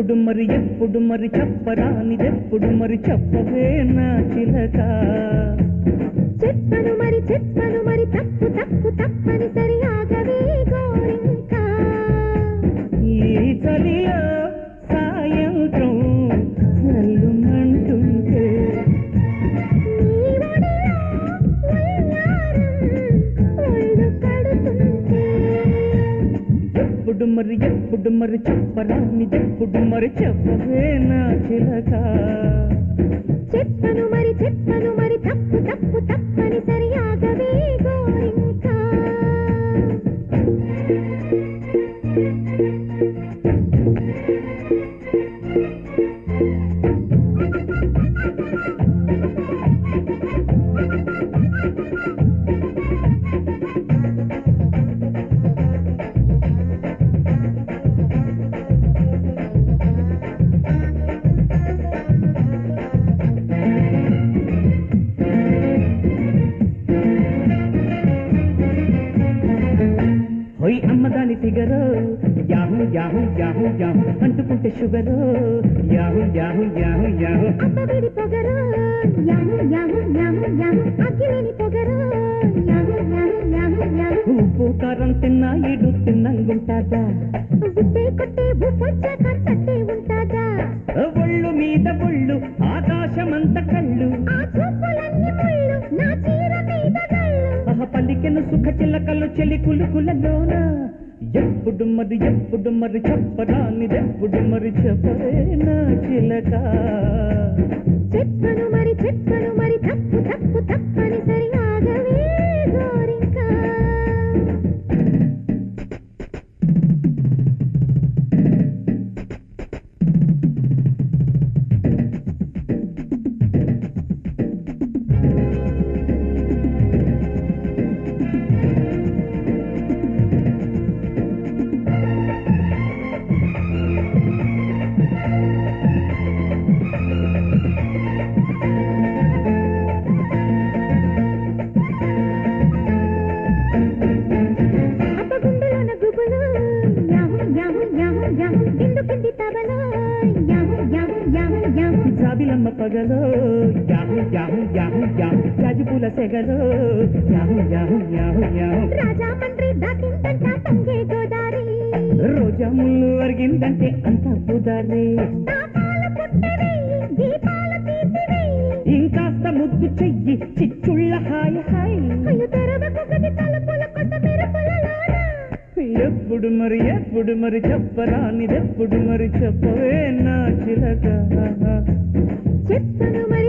ఎప్పుడు మరి ఎప్పుడు మరి చెప్పరానిదెప్పుడు మరి చెప్పవే నా చిలక చెప్పను మరి చెప్పను మరి తప్పు తప్పు తప్పని సరి ఆగవే గోరింకా ఈ చలిలో సాయంత్రం చల్లుమంటుంటే నీ ఒడిలో వయ్యారం ఒళ్ళు కడుతుంటే ఎప్పుడు మరి ఎప్పుడు మరి చెప్పరానిదెప్పుడు మరి చెప్పవే నా చిలక చెప్పను మరి చెప్పను మరి తప్పు తప్పు తప్పని సరి ఆగవే గోరింకా హొయ్ అమ్మదాని ఫిగరు యాహు యాహు యాహు యాహు అంటుకుంటే షుగరు యాహు యాహు యాహు యాహు అబ్బవిడి పొగరు యాహు యాహు యాహు యాహు అగ్గిలేని పొగరు యాహు యాహు యాహు యాహు ఉప్పు కారం తిన్నా ఇడు తిన్నంగుంటాదా ఉట్టే కొట్టే ఊపొచ్చాక తట్టే ఉంటాదా ఒళ్ళు మీద ఒళ్ళు ఆకాశమంత కళ్ళు ఆ చూపులన్నీ ముళ్ళు నా చీర మీద గళ్ళు ఆహ పలికెను సుఖ చిలకలు చెలి కులుకులలోన ఎప్పుడు మరి ఎప్పుడు మరి చెప్పరానిదెప్పుడు మరి చెప్పరే నా చిలక చెప్పను మరి చెప్పను మరి తప్పు తప్పు తప్పని సరి ఆగవే గోరింకా అప్పగుండులోన గుబులు యాహు యాహు యాహు యాహు బిందుకింది తబలో యాహు యాహు యాహు యాహు జాబిలమ్మ పగలో యాహు యాహు యాహు యాహు జాజిపూల సెగలో యాహు యాహు యాహు యాహు రాజా మండ్రి దాకిందంట పొంగే గోదారి రోజా ముళ్ళు అరిగిందంటే అంత పుదారే తాపాల పుట్టవేయి దీపాల తీసివేయి ఇంకాస్త ముద్దు చెయ్యి చిచ్చుళ్ళ హాయ్ హాయ్ అయ్యో తెరవకు గది తలుపుల కొత్త మెరుపులలోన ఎప్పుడు మరి ఎప్పుడు మరి చెప్పరానిదెప్పుడు మరి చెప్పవే నా చిలక చెప్పను మరి